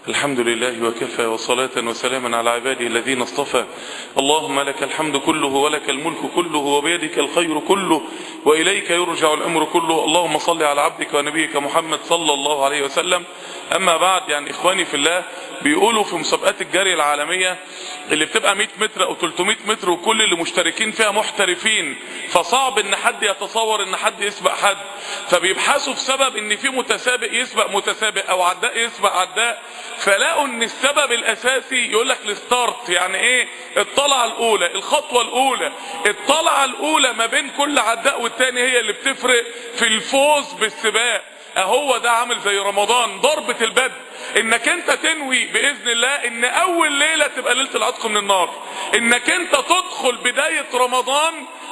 الحمد لله وكفى وصلاة وسلاما على عباده الذين اصطفى اللهم لك الحمد كله ولك الملك كله وبيدك الخير كله وإليك يرجع الأمر كله اللهم صل على عبدك ونبيك محمد صلى الله عليه وسلم أما بعد يعني إخواني في الله بيقولوا في مسابقات الجري العالمية اللي بتبقى 100 متر أو 300 متر وكل اللي مشتركين فيها محترفين فصعب ان حد يتصور ان حد يسبق حد فبيبحثوا في سبب ان في متسابق يسبق متسابق او عداء يسبق عداء فلاقوا ان السبب الاساسي يقول لك الستارت يعني ايه الطلعه الاولى الخطوه الاولى الطلعه الاولى ما بين كل عداء والتاني هي اللي بتفرق في الفوز بالسباق اهو ده عامل زي رمضان ضربة البدء انك انت تنوي باذن الله ان اول ليلة تبقى ليلة العتق من النار انك انت تدخل بداية رمضان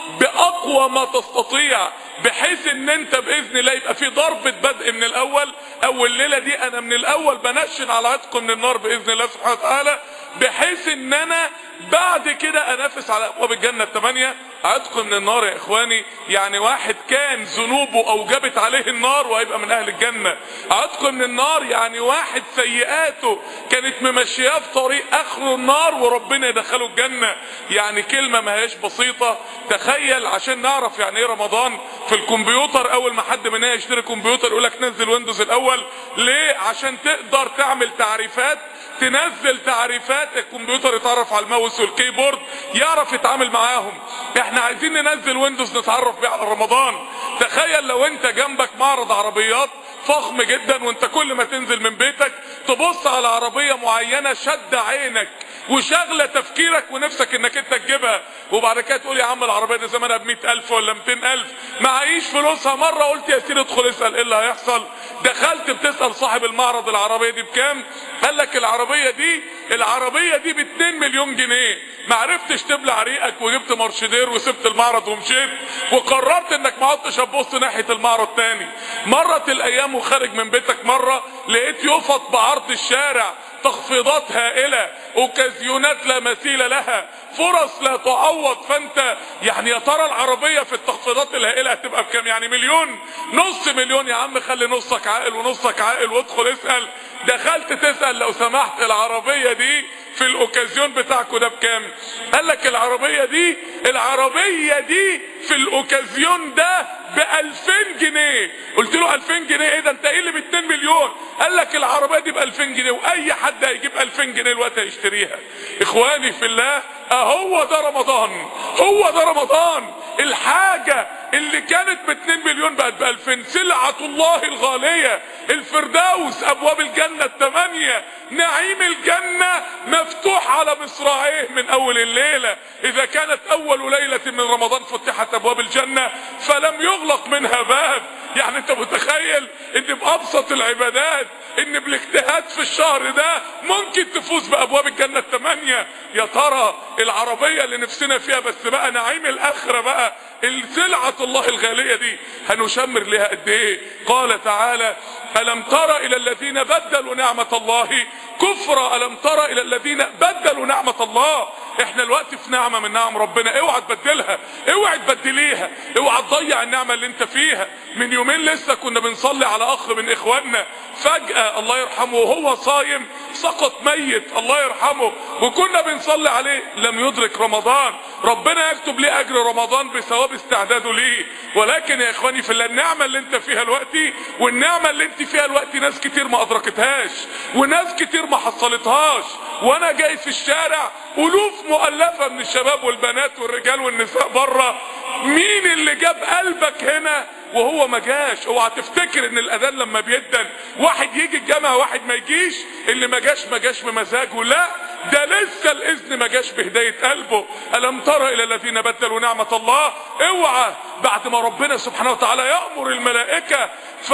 باقوى ما تستطيع بحيث ان انت باذن الله يبقى في ضربة بدء من الاول اول ليلة دي انا من الاول بنشن على عتق من النار باذن الله سبحانه وتعالى بحيث ان انا بعد كده انافس على ابواب الجنة الثمانية عتق من النار يا اخواني يعني واحد كان ذنوبه اوجبت عليه النار وهيبقى من اهل الجنة عتق من النار يعني واحد سيئاته كانت ممشياه في طريق اخره النار وربنا يدخله الجنة يعني كلمة ما هيش بسيطة تخيل عشان نعرف يعني ايه رمضان في الكمبيوتر اول ما حد مننا يشتري كمبيوتر يقول لك نزل ويندوز الاول ليه عشان تقدر تعمل تعريفات تنزل تعريفات الكمبيوتر يتعرف على الماوس والكيبورد يعرف يتعامل معاهم احنا عايزين ننزل ويندوز نتعرف بيه على رمضان تخيل لو انت جنبك معرض عربيات فخم جدا وانت كل ما تنزل من بيتك تبص على عربية معينة شد عينك وشغلة تفكيرك ونفسك انك انت تجيبها وبعد كده تقول يا عم العربية دي زمانها ب ألف ولا 200 ألف معيش فلوسها مرة قلت يا سيدي ادخل اسأل ايه اللي هيحصل دخلت بتسأل صاحب المعرض العربية دي بكام قال لك العربية دي العربية دي ب 2 مليون جنيه ما عرفتش تبلع ريقك وجبت مرشدير وسبت المعرض ومشيت وقررت انك ما عدتش هتبص ناحية المعرض تاني مرت الايام وخارج من بيتك مرة لقيت يفط بعرض الشارع تخفيضات هائلة اوكازيونات لا مثيل لها فرص لا تعوض فانت يعني يا ترى العربية في التخفيضات الهائلة هتبقى بكام يعني مليون نص مليون يا عم خلي نصك عاقل ونصك عاقل وادخل اسأل دخلت تسأل لو سمحت العربية دي في الاوكازيون بتاعكوا ده بكام قال لك العربية دي العربية دي في الاوكازيون ده ب 2000 جنيه قلت له 2000 جنيه ايه ده انت ايه اللي ب 2 مليون قال لك العربيه دي ب 2000 جنيه واي حد هيجيب 2000 جنيه الوقت هيشتريها اخواني في الله اهو ده رمضان هو ده رمضان الحاجه اللي كانت ب 2 مليون بقت ب 2000 سلعه الله الغاليه الفردوس ابواب الجنه الثمانيه نعيم الجنه مفتوح على مصراعيه من اول الليله اذا كانت اول ليله من رمضان فتحت ابواب الجنه فلم يغلق منها باب يعني انت متخيل ان بابسط العبادات ان بالاجتهاد في الشهر ده ممكن تفوز بابواب الجنه الثمانيه يا ترى العربيه اللي نفسنا فيها بس بقى نعيم الاخره بقى السلعة الله الغالية دي هنشمر لها قد ايه قال تعالى ألم تر إلى الذين بدلوا نعمة الله كفر ألم تر إلى الذين بدلوا نعمة الله احنا الوقت في نعمة من نعم ربنا اوعى تبدلها اوعى تبدليها اوعى تضيع النعمة اللي انت فيها من يومين لسه كنا بنصلي على اخ من اخواننا فجأة الله يرحمه وهو صايم سقط ميت الله يرحمه وكنا بنصلي عليه لم يدرك رمضان ربنا يكتب ليه اجر رمضان بثواب استعداده ليه ولكن يا اخواني في الله النعمة اللي انت فيها الوقت والنعمة اللي انت فيها الوقت ناس كتير ما ادركتهاش وناس كتير ما حصلتهاش وانا جاي في الشارع الوف مؤلفة من الشباب والبنات والرجال والنساء بره مين اللي جاب قلبك هنا وهو ما جاش اوعى تفتكر ان الاذان لما بيدن واحد يجي الجامعه واحد ما يجيش اللي ما جاش ما جاش بمزاجه لا ده لسه الاذن ما جاش بهدايه قلبه الم ترى الى الذين بدلوا نعمه الله اوعى بعد ما ربنا سبحانه وتعالى يامر الملائكه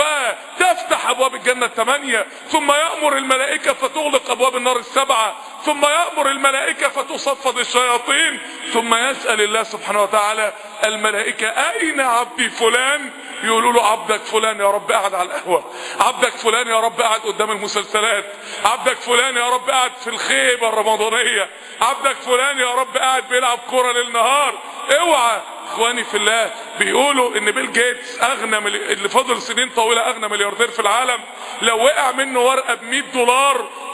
فتفتح ابواب الجنه الثمانيه ثم يامر الملائكه فتغلق ابواب النار السبعه ثم يامر الملائكه فتصفد الشياطين ثم يسال الله سبحانه وتعالى الملائكه اين عبدي فلان يقولوا له عبدك فلان يا رب قاعد على القهوة عبدك فلان يا رب قاعد قدام المسلسلات عبدك فلان يا رب قاعد في الخيبة الرمضانية عبدك فلان يا رب قاعد بيلعب كرة ليل نهار اوعى اخواني في الله بيقولوا ان بيل جيتس اغنى ملي... اللي فضل سنين طويله اغنى ملياردير في العالم لو وقع منه ورقه ب 100 دولار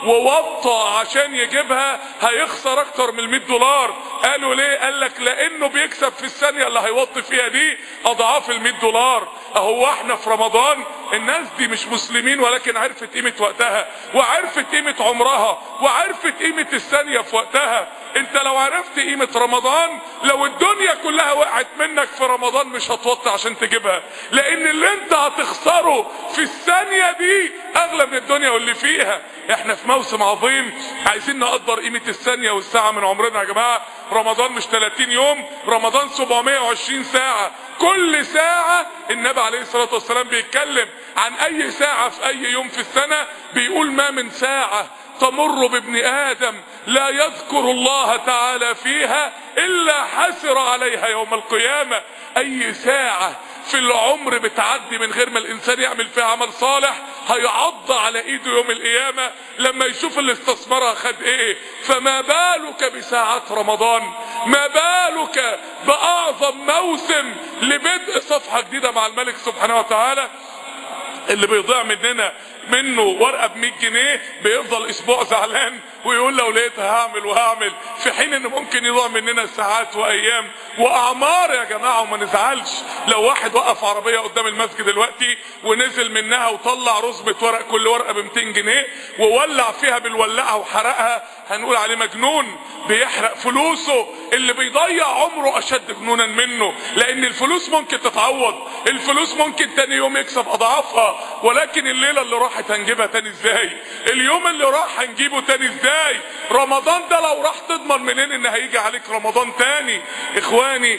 ووطى عشان يجيبها هيخسر اكتر من 100 دولار قالوا ليه قال لك لانه بيكسب في الثانيه اللي هيوطي فيها دي اضعاف ال 100 دولار اهو احنا في رمضان الناس دي مش مسلمين ولكن عرفت قيمه وقتها وعرفت قيمه عمرها وعرفت قيمه الثانيه في وقتها انت لو عرفت قيمة رمضان لو الدنيا كلها وقعت منك في رمضان مش هتوطي عشان تجيبها لان اللي انت هتخسره في الثانية دي اغلى من الدنيا واللي فيها احنا في موسم عظيم عايزين نقدر قيمة الثانية والساعة من عمرنا يا جماعة رمضان مش 30 يوم رمضان 720 ساعة كل ساعة النبي عليه الصلاة والسلام بيتكلم عن اي ساعة في اي يوم في السنة بيقول ما من ساعة تمر بابن ادم لا يذكر الله تعالى فيها الا حسر عليها يوم القيامة اي ساعة في العمر بتعدي من غير ما الانسان يعمل فيها عمل صالح هيعض على ايده يوم القيامة لما يشوف اللي استثمرها خد ايه فما بالك بساعات رمضان ما بالك باعظم موسم لبدء صفحة جديدة مع الملك سبحانه وتعالى اللي بيضيع مننا منه ورقه ب 100 جنيه بيفضل اسبوع زعلان ويقول لو لقيت هعمل وهعمل في حين ان ممكن يضيع مننا ساعات وايام واعمار يا جماعه وما نزعلش لو واحد وقف عربيه قدام المسجد دلوقتي ونزل منها وطلع رزمه ورق كل ورقه ب 200 جنيه وولع فيها بالولاعه وحرقها هنقول عليه مجنون بيحرق فلوسه اللي بيضيع عمره اشد جنونا منه لان الفلوس ممكن تتعوض الفلوس ممكن تاني يوم يكسب اضعافها ولكن الليله اللي راحت هنجيبها تاني ازاي اليوم اللي راح هنجيبه تاني ازاي رمضان ده لو راح تضمن منين ان هيجي عليك رمضان تاني اخواني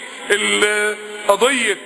قضية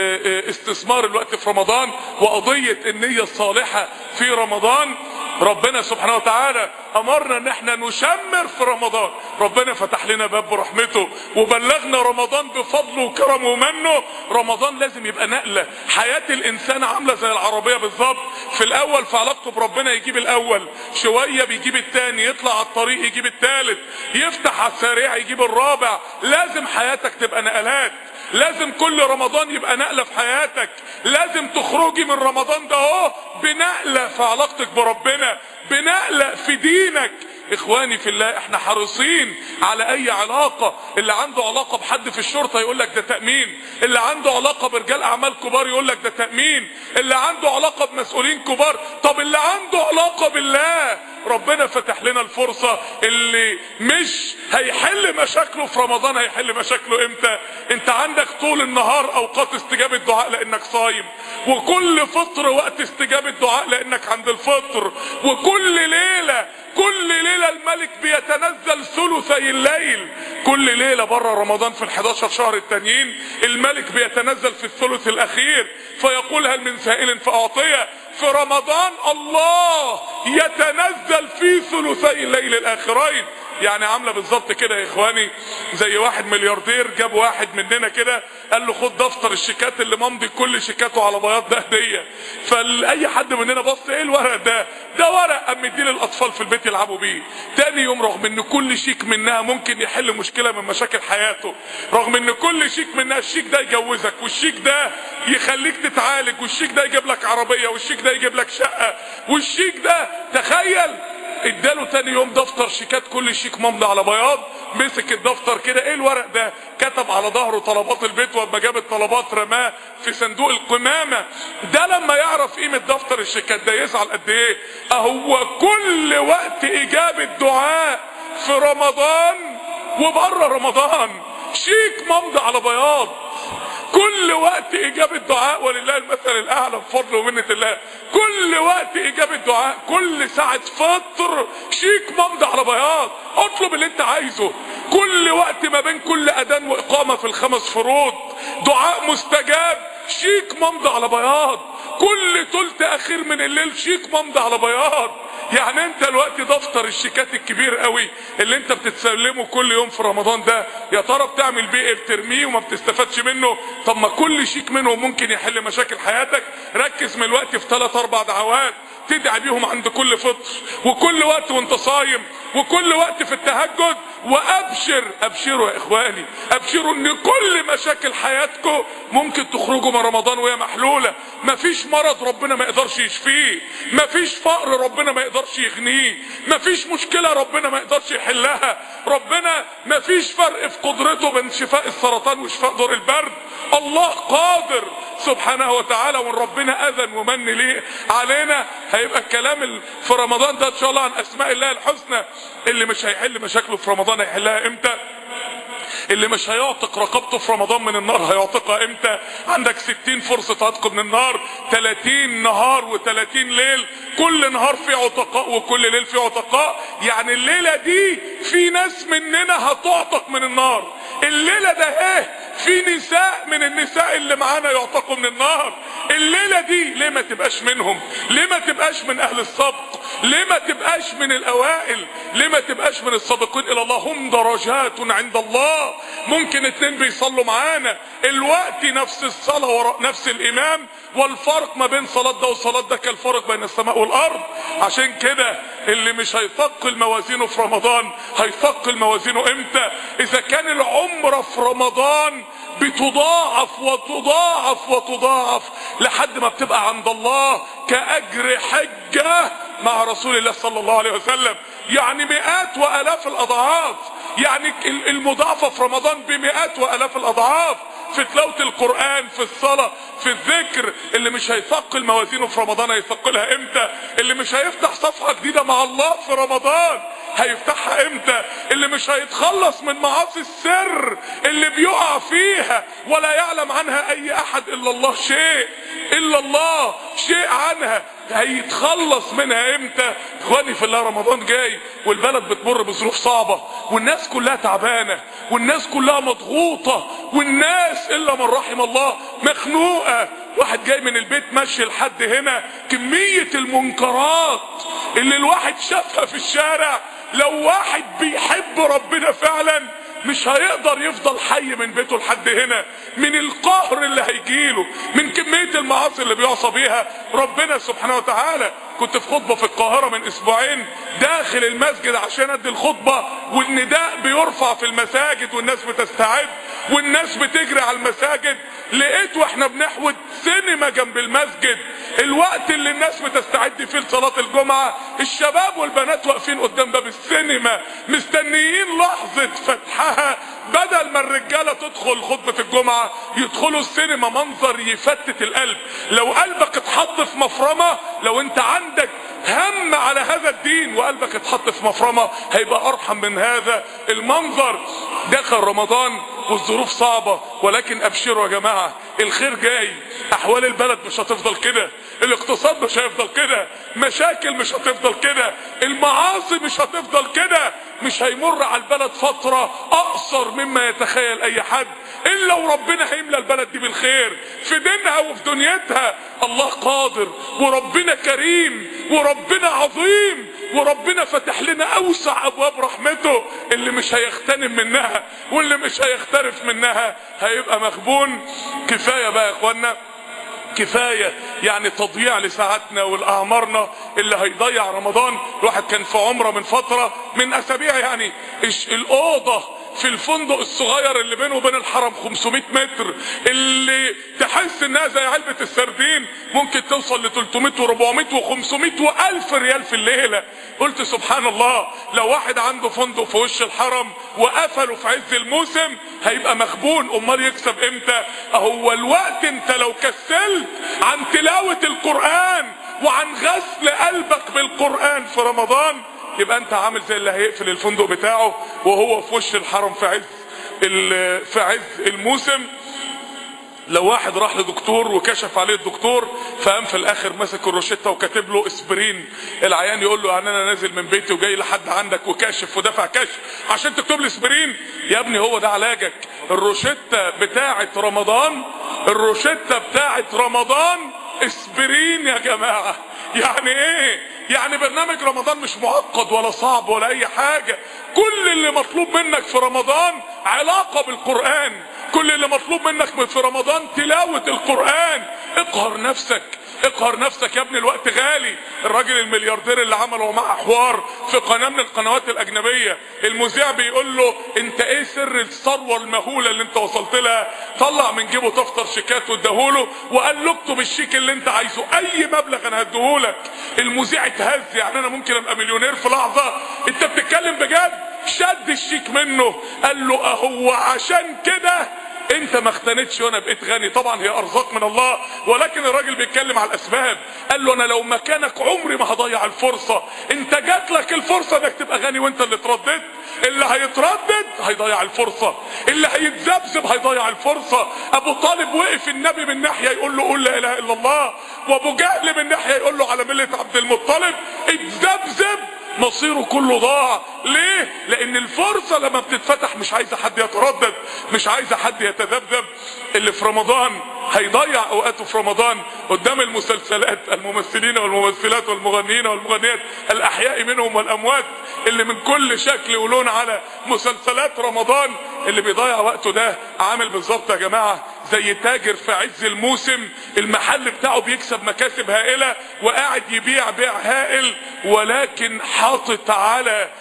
استثمار الوقت في رمضان وقضية النية الصالحة في رمضان ربنا سبحانه وتعالى امرنا ان احنا نشمر في رمضان ربنا فتح لنا باب برحمته وبلغنا رمضان بفضله وكرمه ومنه رمضان لازم يبقى نقلة حياة الانسان عاملة زي العربية بالظبط في الاول في علاقته بربنا يجيب الاول شوية بيجيب التاني يطلع على الطريق يجيب التالت يفتح على السريع يجيب الرابع لازم حياتك تبقى نقلات لازم كل رمضان يبقى نقلة في حياتك لازم تخرجي من رمضان ده اهو بنقلة في علاقتك بربنا بنقلة في دينك اخواني في الله احنا حريصين على اي علاقة اللي عنده علاقة بحد في الشرطة يقول لك ده تأمين اللي عنده علاقة برجال اعمال كبار يقول لك ده تأمين اللي عنده علاقة بمسؤولين كبار طب اللي عنده علاقة بالله ربنا فتح لنا الفرصة اللي مش هيحل مشاكله في رمضان هيحل مشاكله امتى انت عندك طول النهار اوقات استجابة دعاء لانك صايم وكل فطر وقت استجابة دعاء لانك عند الفطر وكل ليلة كل ليلة الملك بيتنزل ثلثي الليل كل ليلة بره رمضان في ال11 شهر التانيين الملك بيتنزل في الثلث الاخير فيقول هل من سائل فاعطيه في رمضان الله يتنزل في ثلثي الليل الاخرين يعني عامله بالظبط كده يا اخواني زي واحد ملياردير جاب واحد مننا كده قال له خد دفتر الشيكات اللي ممضي كل شيكاته على بياض ده هديه فاي حد مننا بص ايه الورق ده ده ورق قام مديه للاطفال في البيت يلعبوا بيه تاني يوم رغم ان كل شيك منها ممكن يحل مشكله من مشاكل حياته رغم ان كل شيك منها الشيك ده يجوزك والشيك ده يخليك تتعالج والشيك ده يجيب لك عربيه والشيك ده يجيب لك شقه والشيك ده تخيل اداله تاني يوم دفتر شيكات كل شيك ممضي على بياض مسك الدفتر كده ايه الورق ده كتب على ظهره طلبات البيت واما جاب الطلبات رماه في صندوق القمامه ده لما يعرف قيمه دفتر الشيكات ده يزعل قد ايه اهو كل وقت اجابه دعاء في رمضان وبره رمضان شيك ممضي على بياض كل وقت اجابة دعاء ولله المثل الاعلى بفضل ومنة الله كل وقت اجابة دعاء كل ساعة فطر شيك ممضي على بياض اطلب اللي انت عايزه كل وقت ما بين كل اذان واقامة في الخمس فروض دعاء مستجاب شيك ممضي على بياض كل تلت اخير من الليل شيك ممضي على بياض يعني انت الوقت دفتر الشيكات الكبير قوي اللي انت بتتسلمه كل يوم في رمضان ده يا ترى بتعمل بيه ايه بترميه وما بتستفادش منه طب ما كل شيك منه ممكن يحل مشاكل حياتك ركز من الوقت في ثلاث اربع دعوات تدعي بيهم عند كل فطر وكل وقت وانت صايم وكل وقت في التهجد وابشر ابشروا يا اخواني ابشروا ان كل مشاكل حياتكم ممكن تخرجوا من رمضان وهي محلولة مفيش مرض ربنا ما يقدرش يشفيه مفيش فقر ربنا ما يقدرش يغنيه مفيش مشكلة ربنا ما يقدرش يحلها ربنا مفيش فرق في قدرته بين شفاء السرطان وشفاء دور البرد الله قادر سبحانه وتعالى وان ربنا اذن ومن ليه علينا هيبقى الكلام في رمضان ده ان شاء الله عن اسماء الله الحسنى اللي مش هيحل مشاكله في رمضان هيحلها امتى اللي مش هيعتق رقبته في رمضان من النار هيعتقها امتى عندك 60 فرصة عتق من النار 30 نهار و30 ليل كل نهار في عتقاء وكل ليل في عتقاء يعني الليلة دي في ناس مننا هتعتق من النار الليلة ده ايه في نساء من النساء اللي معانا يعتقوا من النار الليلة دي ليه ما تبقاش منهم ليه ما تبقاش من اهل السبق ليه ما تبقاش من الاوائل ليه ما تبقاش من السابقين الى الله هم درجات عند الله ممكن اتنين بيصلوا معانا الوقت نفس الصلاة وراء نفس الامام والفرق ما بين صلاة ده وصلاة ده كالفرق بين السماء والارض عشان كده اللي مش هيثقل موازينه في رمضان هيثقل موازينه امتى اذا كان العمرة في رمضان بتضاعف وتضاعف وتضاعف لحد ما بتبقى عند الله كأجر حجة مع رسول الله صلى الله عليه وسلم يعني مئات والاف الاضعاف يعني المضاعفة في رمضان بمئات والاف الاضعاف في تلاوة القرآن في الصلاة في الذكر اللي مش هيثقل موازينه في رمضان هيثقلها امتى اللي مش هيفتح صفحة جديدة مع الله في رمضان هيفتحها امتى اللي مش هيتخلص من معاصي السر اللي بيقع فيها ولا يعلم عنها اي احد الا الله شيء الا الله شيء عنها هيتخلص منها امتى اخواني في الله رمضان جاي والبلد بتمر بظروف صعبة والناس كلها تعبانة والناس كلها مضغوطة والناس الا من رحم الله مخنوقة واحد جاي من البيت ماشي لحد هنا كمية المنكرات اللي الواحد شافها في الشارع لو واحد بيحب ربنا فعلا مش هيقدر يفضل حي من بيته لحد هنا من القهر اللي هيجيله من كمية المعاصي اللي بيعصى بيها ربنا سبحانه وتعالى كنت في خطبة في القاهرة من اسبوعين داخل المسجد عشان ادي الخطبة والنداء بيرفع في المساجد والناس بتستعد والناس بتجري على المساجد لقيت واحنا بنحود سينما جنب المسجد الوقت اللي الناس بتستعد فيه لصلاة الجمعة الشباب والبنات واقفين قدام باب السينما مستنيين لحظة فتحها بدل ما الرجالة تدخل خطبة الجمعة يدخلوا السينما منظر يفتت القلب لو قلبك اتحط في مفرمة لو انت عندك هم على هذا الدين وقلبك اتحط في مفرمة هيبقى ارحم من هذا المنظر دخل رمضان والظروف صعبة ولكن ابشروا يا جماعة الخير جاي احوال البلد مش هتفضل كده الاقتصاد مش هيفضل كده مشاكل مش هتفضل كده المعاصي مش هتفضل كده مش هيمر على البلد فترة اقصر مما يتخيل اي حد الا وربنا هيملى البلد دي بالخير في دينها وفي دنيتها الله قادر وربنا كريم وربنا عظيم وربنا فتح لنا اوسع ابواب رحمته اللي مش هيغتنم منها واللي مش هيخترف منها هيبقى مخبون كفايه بقى يا اخوانا كفاية يعني تضييع لساعاتنا والأعمارنا اللي هيضيع رمضان الواحد كان في عمرة من فترة من أسابيع يعني الأوضة في الفندق الصغير اللي بينه وبين الحرم 500 متر اللي تحس انها زي علبة السردين ممكن توصل ل 300 و400 و500 و1000 ريال في الليلة قلت سبحان الله لو واحد عنده فندق في وش الحرم وقفله في عز الموسم هيبقى مخبون امال يكسب امتى هو الوقت انت لو كسلت عن تلاوة القرآن وعن غسل قلبك بالقرآن في رمضان يبقى انت عامل زي اللي هيقفل الفندق بتاعه وهو في وش الحرم في عز في عز الموسم لو واحد راح لدكتور وكشف عليه الدكتور فقام في الاخر ماسك الروشته وكاتب له اسبرين العيان يقول له يعني انا نازل من بيتي وجاي لحد عندك وكاشف ودافع كشف عشان تكتب لي اسبرين يا ابني هو ده علاجك الروشته بتاعه رمضان الروشته بتاعه رمضان اسبرين يا جماعه يعني ايه يعني برنامج رمضان مش معقد ولا صعب ولا اي حاجة كل اللي مطلوب منك في رمضان علاقة بالقرآن كل اللي مطلوب منك في رمضان تلاوة القرآن اقهر نفسك اقهر نفسك يا ابني الوقت غالي الراجل الملياردير اللي عمله معاه حوار في قناه من القنوات الاجنبيه المذيع بيقول له انت ايه سر الثروه المهوله اللي انت وصلت لها طلع من جيبه دفتر شيكات واداهوله وقال له اكتب الشيك اللي انت عايزه اي مبلغ انا هديهولك المذيع اتهز يعني انا ممكن ابقى مليونير في لحظه انت بتتكلم بجد شد الشيك منه قال له اهو عشان كده انت ما اختنتش وانا بقيت غني طبعا هي ارزاق من الله ولكن الراجل بيتكلم على الاسباب قال له انا لو مكانك عمري ما هضيع الفرصه انت جات لك الفرصه انك تبقى غني وانت اللي اترددت اللي هيتردد هيضيع الفرصه اللي هيتذبذب هيضيع الفرصه ابو طالب وقف النبي من ناحيه يقول له قول لا اله الا الله وابو جهل من ناحيه يقول له على مله عبد المطلب اتذبذب مصيره كله ضاع ليه لان الفرصة لما بتتفتح مش عايزة حد يتردد مش عايزة حد يتذبذب اللي في رمضان هيضيع اوقاته في رمضان قدام المسلسلات الممثلين والممثلات والمغنيين والمغنيات الاحياء منهم والاموات اللي من كل شكل ولون على مسلسلات رمضان اللي بيضيع وقته ده عامل بالظبط يا جماعه زي تاجر في عز الموسم المحل بتاعه بيكسب مكاسب هائله وقاعد يبيع بيع هائل ولكن حاطط على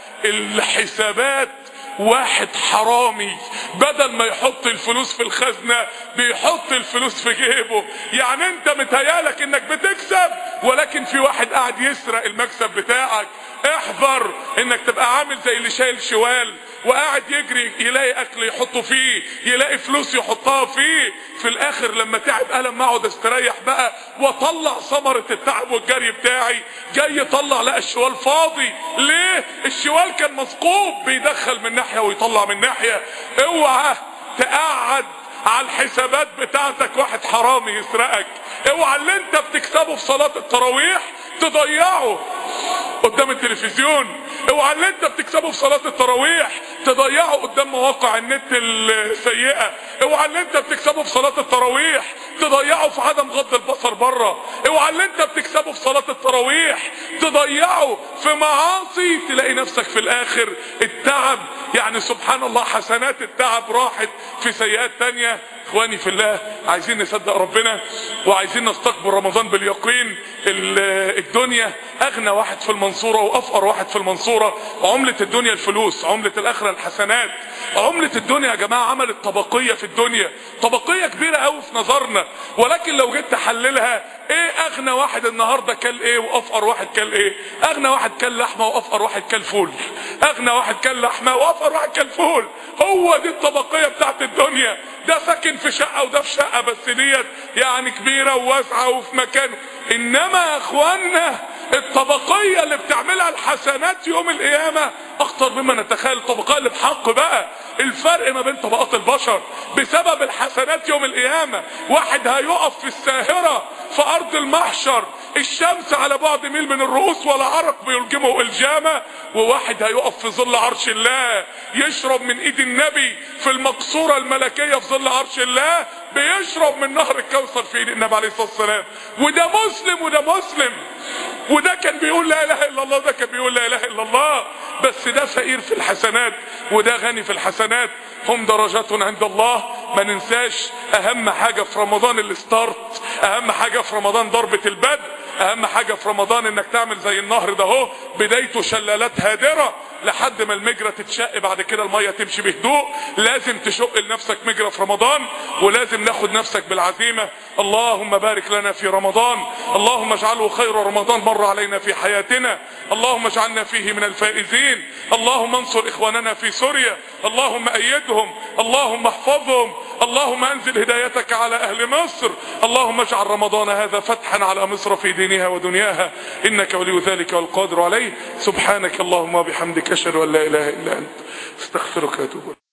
الحسابات واحد حرامي بدل ما يحط الفلوس في الخزنة بيحط الفلوس في جيبه يعني انت متهيالك انك بتكسب ولكن في واحد قاعد يسرق المكسب بتاعك احذر انك تبقى عامل زي اللي شايل شوال وقاعد يجري يلاقي اكل يحطه فيه يلاقي فلوس يحطها فيه في الاخر لما تعب قال لما اقعد استريح بقى واطلع ثمرة التعب والجري بتاعي جاي يطلع لقى الشوال فاضي ليه الشوال كان مثقوب بيدخل من ناحية ويطلع من ناحية اوعى تقعد على الحسابات بتاعتك واحد حرامي يسرقك اوعى اللي انت بتكسبه في صلاة التراويح تضيعه قدام التلفزيون اوعى اللي انت بتكسبه في صلاة التراويح تضيعه قدام مواقع النت السيئة اوعى اللي انت بتكسبه في صلاة التراويح تضيعه في عدم غض البصر بره اوعى اللي انت بتكسبه في صلاة التراويح تضيعه في معاصي تلاقي نفسك في الاخر التعب يعني سبحان الله حسنات التعب راحت في سيئات تانية اخواني في الله عايزين نصدق ربنا وعايزين نستقبل رمضان باليقين الدنيا اغنى واحد في المنصورة وافقر واحد في المنصورة عملة الدنيا الفلوس عملة الاخرة الحسنات عملة الدنيا يا جماعة عملت طبقية في الدنيا طبقية كبيرة قوي في نظرنا ولكن لو جيت تحللها ايه اغنى واحد النهاردة كل ايه وافقر واحد كل ايه اغنى واحد كل لحمة وافقر واحد كل فول اغنى واحد كل لحمة وافقر واحد كل فول هو دي الطبقية بتاعت الدنيا ده ساكن في شقة وده في شقة بس ديت يعني كبيرة وواسعة وفي مكان انما يا اخوانا الطبقية اللي بتعملها الحسنات يوم القيامة اخطر مما نتخيل الطبقية اللي بحق بقى الفرق ما بين طبقات البشر بسبب الحسنات يوم القيامة واحد هيقف في الساهرة في ارض المحشر الشمس على بعد ميل من الرؤوس ولا عرق بيلجمه الجامة وواحد هيقف في ظل عرش الله يشرب من ايد النبي في المقصورة الملكية في ظل عرش الله بيشرب من نهر الكوثر في ايد النبي عليه الصلاة والسلام وده مسلم وده مسلم وده كان بيقول لا اله الا الله ده كان بيقول لا اله الا الله بس ده فقير في الحسنات وده غني في الحسنات هم درجات عند الله ما ننساش اهم حاجة في رمضان الستارت اهم حاجة في رمضان ضربة البدء اهم حاجة في رمضان انك تعمل زي النهر ده اهو بدايته شلالات هادرة لحد ما المجرى تتشق بعد كده المية تمشي بهدوء لازم تشق لنفسك مجرى في رمضان ولازم ناخد نفسك بالعزيمة اللهم بارك لنا في رمضان اللهم اجعله خير رمضان مر علينا في حياتنا اللهم اجعلنا فيه من الفائزين اللهم انصر اخواننا في سوريا اللهم ايدهم اللهم احفظهم اللهم انزل هدايتك على اهل مصر اللهم اجعل رمضان هذا فتحا على مصر في دينها ودنياها انك ولي ذلك والقادر عليه سبحانك اللهم وبحمدك اشهد ان لا اله الا انت استغفرك واتوب